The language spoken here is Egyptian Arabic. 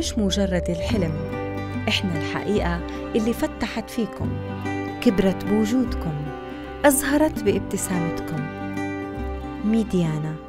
مش مجرد الحلم إحنا الحقيقة اللي فتحت فيكم كبرت بوجودكم أزهرت بابتسامتكم ميديانا